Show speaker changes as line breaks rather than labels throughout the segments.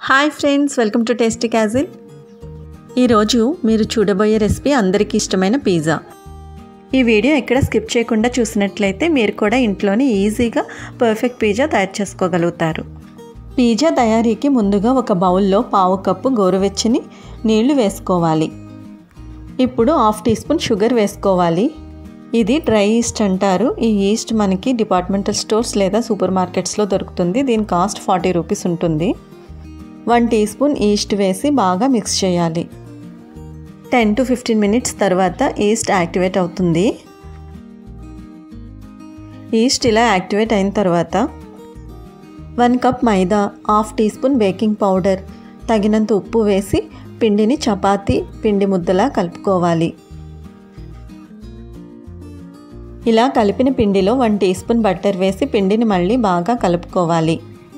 hi friends welcome to Tasty Castle ఈరోజు మీరు చూడబోయే రెసిపీ అందరికీ ఇష్టమైన పిజ్జా ఈ వీడియో ఎక్కడ స్కిప్ చేయకుండా చూసినట్లయితే మీరు కూడా ఇంట్లోనే ఈజీగా పర్ఫెక్ట్ పిజ్జా తయారు చేసుకోగలుగుతారు పిజ్జా తయారీకి ముందుగా ఒక బౌల్లో పావు కప్పు గోరువెచ్చని నీళ్లు వేసుకోవాలి ఇప్పుడు హాఫ్ టీ స్పూన్ షుగర్ వేసుకోవాలి ఇది డ్రై ఈస్ట్ అంటారు ఈ ఈస్ట్ మనకి డిపార్ట్మెంటల్ స్టోర్స్ లేదా సూపర్ మార్కెట్స్లో దొరుకుతుంది దీని కాస్ట్ ఫార్టీ రూపీస్ ఉంటుంది వన్ టీ స్పూన్ ఈస్ట్ వేసి బాగా మిక్స్ చేయాలి టెన్ టు ఫిఫ్టీన్ మినిట్స్ తర్వాత ఈస్ట్ యాక్టివేట్ అవుతుంది ఈస్ట్ ఇలా యాక్టివేట్ అయిన తర్వాత వన్ కప్ మైదా half teaspoon baking powder తగినంత ఉప్పు వేసి పిండిని చపాతీ పిండి ముద్దలా కలుపుకోవాలి ఇలా కలిపిన పిండిలో వన్ టీ స్పూన్ బట్టర్ వేసి పిండిని మళ్ళీ బాగా కలుపుకోవాలి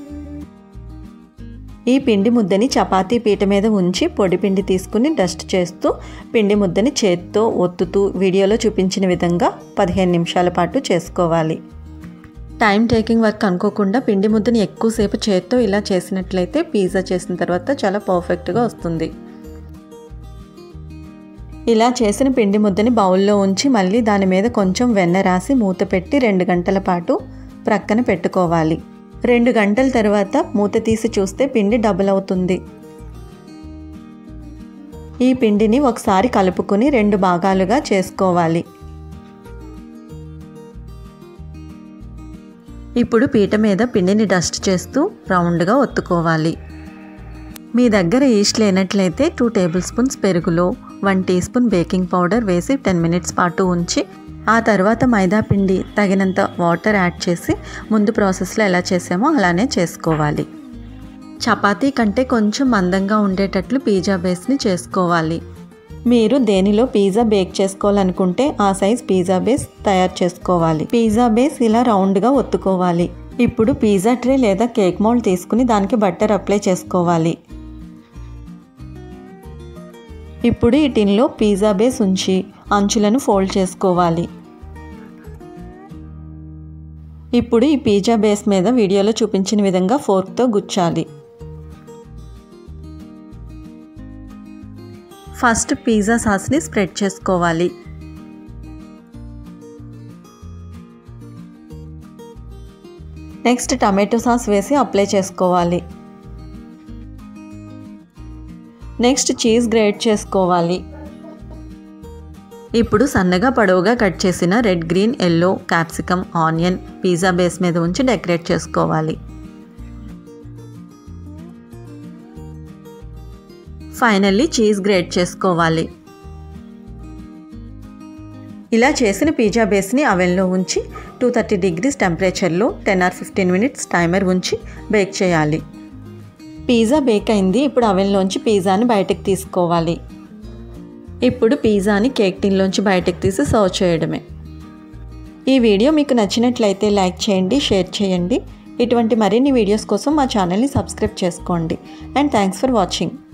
ఈ పిండి ముద్దని చపాతీ పీట మీద ఉంచి పొడి పిండి తీసుకుని డస్ట్ చేస్తూ పిండి ముద్దని చేత్తో ఒత్తుతూ వీడియోలో చూపించిన విధంగా పదిహేను నిమిషాల పాటు చేసుకోవాలి టైం టేకింగ్ వర్క్ అనుకోకుండా పిండి ముద్దని ఎక్కువసేపు చేత్తో ఇలా చేసినట్లయితే పిజ్జా చేసిన తర్వాత చాలా పర్ఫెక్ట్గా వస్తుంది ఇలా చేసిన పిండి ముద్దని బౌల్లో ఉంచి మళ్ళీ దాని మీద కొంచెం వెన్న రాసి మూత పెట్టి రెండు గంటల పాటు ప్రక్కన పెట్టుకోవాలి రెండు గంటల తర్వాత మూత తీసి చూస్తే పిండి డబుల్ అవుతుంది ఈ పిండిని ఒకసారి కలుపుకుని రెండు భాగాలుగా చేసుకోవాలి ఇప్పుడు పీట మీద పిండిని డస్ట్ చేస్తూ రౌండ్గా ఒత్తుకోవాలి మీ దగ్గర ఈస్ట్ లేనట్లయితే టూ టేబుల్ స్పూన్స్ పెరుగులో one teaspoon baking powder వేసి టెన్ మినిట్స్ పాటు ఉంచి ఆ తర్వాత మైదా పిండి తగినంత వాటర్ యాడ్ చేసి ముందు ప్రాసెస్లో ఎలా చేసామో అలానే చేసుకోవాలి చపాతీ కంటే కొంచెం మందంగా ఉండేటట్లు పిజ్జా బేస్ని చేసుకోవాలి మీరు దేనిలో పిజ్జా బేక్ చేసుకోవాలనుకుంటే ఆ సైజ్ పిజ్జా బేస్ తయారు చేసుకోవాలి పిజ్జా బేస్ ఇలా రౌండ్గా ఒత్తుకోవాలి ఇప్పుడు పిజ్జా ట్రే లేదా కేక్ మౌల్డ్ తీసుకుని దానికి బట్టర్ అప్లై చేసుకోవాలి ఇప్పుడు ఈ టిన్లో పిజ్జా బేస్ ఉంచి అంచులను ఫోల్డ్ చేసుకోవాలి ఇప్పుడు ఈ పిజ్జా బేస్ మీద వీడియోలో చూపించిన విధంగా ఫోర్క్తో గుచ్చాలి ఫస్ట్ పిజ్జా సాస్ని స్ప్రెడ్ చేసుకోవాలి నెక్స్ట్ టమాటో సాస్ వేసి అప్లై చేసుకోవాలి నెక్స్ట్ చీజ్ గ్రేట్ చేసుకోవాలి ఇప్పుడు సన్నగా పొడవుగా కట్ చేసిన red green yellow capsicum onion pizza base మీద ఉంచి డెకరేట్ చేసుకోవాలి ఫైనల్లీ చీజ్ గ్రేట్ చేసుకోవాలి ఇలా చేసిన పిజ్జా బేస్ని అవెన్లో ఉంచి టూ థర్టీ డిగ్రీస్ టెంపరేచర్లో ten or fifteen minutes timer ఉంచి బేక్ చేయాలి పిజ్జా బేక్ అయింది ఇప్పుడు అవెన్లోంచి పిజ్జాని బయటకు తీసుకోవాలి ఇప్పుడు పిజ్జాని కేక్ టిన్లోంచి బయటకు తీసి సర్వ్ చేయడమే ఈ వీడియో మీకు నచ్చినట్లయితే లైక్ చేయండి షేర్ చేయండి ఇటువంటి మరిన్ని వీడియోస్ కోసం మా ఛానల్ని సబ్స్క్రైబ్ చేసుకోండి అండ్ థ్యాంక్స్ ఫర్ వాచింగ్